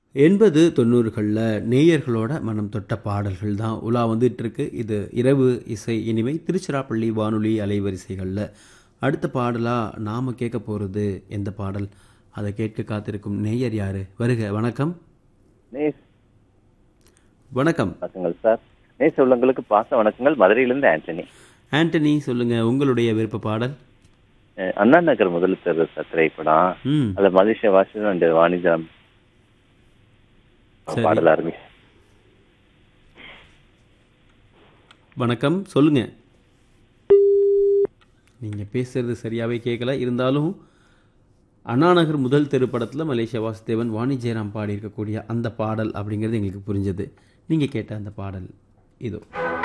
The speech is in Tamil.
எண்பது தொண்ணூறுகளில் நேயர்களோட மனம் தொட்ட பாடல்கள் தான் உலா வந்துட்டு இருக்கு இது இரவு இசை இனிமை திருச்சிராப்பள்ளி வானொலி அலைவரிசைகளில் அடுத்த பாடலாக நாம் கேட்க போகிறது எந்த பாடல் அதை கேட்க காத்திருக்கும் நேயர் யாரு வருக வணக்கம் நேஸ் வணக்கம் வணக்கங்கள் சார் நேஸ் உள்ளங்களுக்கு பாச வணக்கங்கள் மதுரையிலிருந்து ஆண்டனி ஆண்டனி சொல்லுங்க உங்களுடைய விருப்ப பாடல் அஹ் அண்ணா நகர் முதல் தெரு சார் திரைப்படம் ம் அதுல மலேசிய வாசன் அண்ட் வாணிஜம் சரி. பாடல் ஆரம்பி வணக்கம் சொல்லுங்க நீங்க பேசுறது சரியாவே கேட்கல இருந்தாலும் அண்ணாநகர் முதல் திரைப்படத்தில் மலேசியா வாசுதேவன் வாணி ஜெயராம் பாடியிருக்கக்கூடிய அந்த பாடல் அப்படிங்கிறது எங்களுக்கு புரிஞ்சது நீங்கள் கேட்ட அந்த பாடல் இதோ